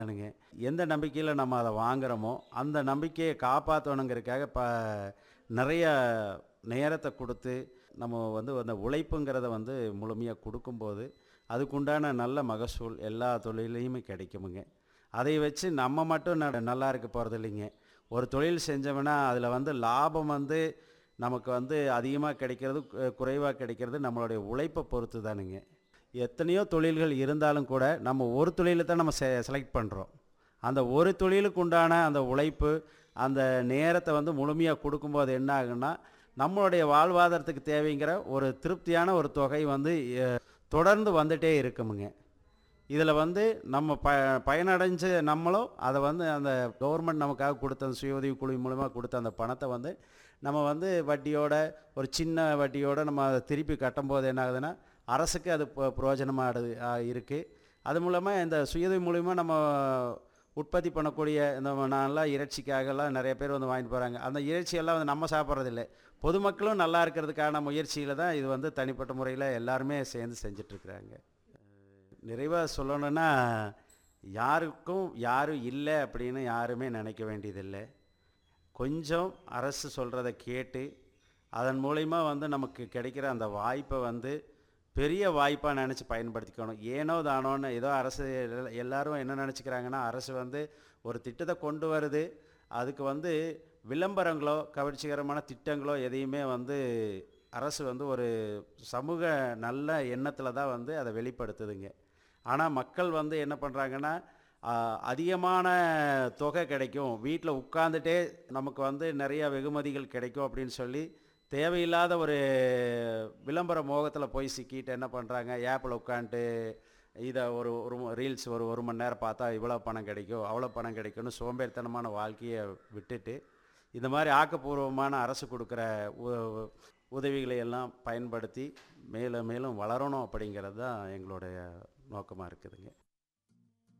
னுங்க எந்த நம்பிக்கையில் நம்ம அதை வாங்குறோமோ அந்த நம்பிக்கையை காப்பாற்றணுங்கிறதுக்காக இப்போ நிறைய நேரத்தை கொடுத்து நம்ம வந்து அந்த உழைப்புங்கிறத வந்து முழுமையாக கொடுக்கும்போது அதுக்குண்டான நல்ல மகசூல் எல்லா தொழிலையுமே கிடைக்குமுங்க அதை வச்சு நம்ம மட்டும் ந- நல்லா இருக்க போகிறது இல்லைங்க ஒரு தொழில் செஞ்சோம்னா அதில் வந்து லாபம் வந்து நமக்கு வந்து அதிகமாக கிடைக்கிறது குறைவாக கிடைக்கிறது நம்மளுடைய உழைப்பை பொறுத்து தானுங்க எத்தனையோ தொழில்கள் இருந்தாலும் கூட நம்ம ஒரு தொழிலை தான் நம்ம செ செலக்ட் பண்ணுறோம் அந்த ஒரு தொழிலுக்கு உண்டான அந்த உழைப்பு அந்த நேரத்தை வந்து முழுமையாக கொடுக்கும்போது என்ன ஆகுன்னா நம்மளுடைய வாழ்வாதாரத்துக்கு தேவைங்கிற ஒரு திருப்தியான ஒரு தொகை வந்து அஹ், தொடர்ந்து வந்துட்டே இருக்குமுங்க இதில் வந்து நம்ம ப பயனடைஞ்ச நம்மளும் அதை வந்து அந்த கவர்மெண்ட் நமக்காக கொடுத்த அந்த சுய உதவி குழு மூலமாக கொடுத்த அந்த பணத்தை வந்து நம்ம வந்து வட்டியோட ஒரு சின்ன வட்டியோட நம்ம அதை திருப்பி கட்டும்போது என்ன ஆகுதுன்னா அரசுக்கு அது ப- பிரயோஜனமாடுது இருக்குது அது மூலமாக இந்த சுயஉதவி மூலிமா நம்ம உற்பத்தி பண்ணக்கூடிய இந்த நல்லா இறைச்சிக்காகலாம் நிறைய பேர் வந்து வாங்கிட்டு போகிறாங்க அந்த இறைச்சியெல்லாம் வந்து நம்ம சாப்பிட்றதில்ல பொதுமக்களும் நல்லா இருக்கிறதுக்கான முயற்சியில் தான் இது வந்து தனிப்பட்ட முறையில் எல்லாருமே சேர்ந்து செஞ்சிட்ருக்குறாங்க நிறைவாக சொல்லணும்னா யாருக்கும் யாரும் இல்லை அப்படின்னு யாருமே நினைக்க வேண்டியதில்லை கொஞ்சம் அரசு சொல்கிறத கேட்டு அதன் மூலிமா வந்து நமக்கு கிடைக்கிற அந்த வாய்ப்பை வந்து பெரிய வாய்ப்பாக நினச்சி பயன்படுத்திக்கணும் ஏனோ தானோன்னு ஏதோ அரசு எல்லா- எல்லாரும் என்ன நினச்சிக்கிறாங்கன்னா அரசு வந்து ஒரு திட்டத்தை கொண்டு வருது அதுக்கு வந்து விளம்பரங்களோ கவர்ச்சிகரமான திட்டங்களோ எதையுமே வந்து அரசு வந்து ஒரு சமூக நல்ல எண்ணத்தில் தான் வந்து அதை வெளிப்படுத்துதுங்க ஆனால் மக்கள் வந்து என்ன பண்ணுறாங்கன்னா அதிகமான தொகை கிடைக்கும் வீட்டில் உட்காந்துட்டே நமக்கு வந்து நிறைய வெகுமதிகள் கிடைக்கும் அப்படின்னு சொல்லி தேவையில்லாத ஒரு விளம்பர மோகத்தில் போய் சிக்கிட்டு என்ன பண்ணுறாங்க ஏப்பில் உட்காந்துட்டு இதை ஒரு ஒரு ரீல்ஸ் ஒரு ஒரு மணி நேரம் பார்த்தா இவ்வளோ பணம் கிடைக்கும் அவ்வளோ பணம் கிடைக்கும்னு சோம்பேறித்தனமான வாழ்க்கையை விட்டுட்டு இந்த மாதிரி ஆக்கப்பூர்வமான அரசு கொடுக்குற உ- உதவிகளை எல்லாம் பயன்படுத்தி மேலும் மேலும் வளரணும் அப்படிங்கிறது தான் எங்களுடைய நோக்கமாக இருக்குதுங்க